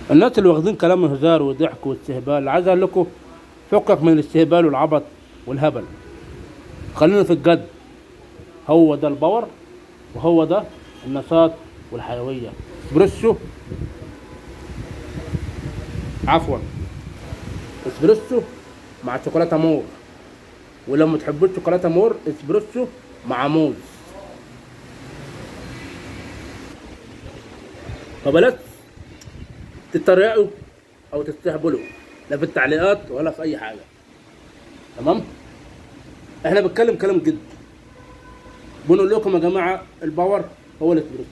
الناس اللي واخدين كلام هزار وضحك واستهبال عايز اقول لكم فكك من الاستهبال والعبط والهبل خلينا في الجد هو ده الباور وهو ده النشاط والحيويه اسبريسو عفوا اسبريسو مع شوكولاته مور ولو ما تحبوش شوكولاته مور اسبريسو مع موز فبلاش تتريقوا او تستهبلوا لا في التعليقات ولا في اي حاجه تمام احنا بنتكلم كلام جد بنقول لكم يا جماعه الباور هو الاسبريسو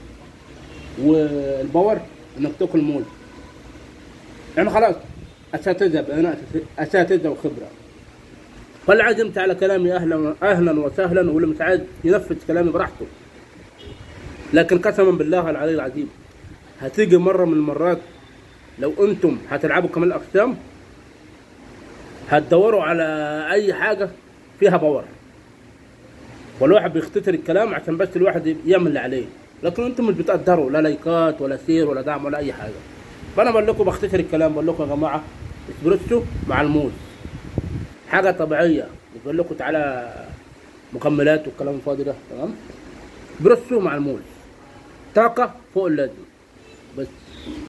والباور انك تاكل موز يعني خلاص اساتذه بقينا أساس- اساتذه وخبره فاللي عايز يمتع على كلامي اهلا اهلا وسهلا واللي مش عايز ينفذ كلامي براحته لكن قسما بالله العلي العظيم هتيجي مره من المرات لو انتم هتلعبوا كمال الاقسام هتدوروا على اي حاجه فيها باور والواحد بيختتر الكلام عشان بس الواحد يعمل اللي عليه لكن انتم مش بتقدروا لا لايكات ولا سير ولا دعم ولا اي حاجه فانا بقول لكم بختتر الكلام بقول لكم يا جماعه اسبريسو مع الموز حاجه طبيعيه مش بقول لكم تعالى مكملات والكلام الفاضي ده تمام اسبريسو مع الموز طاقه فوق اللازم بس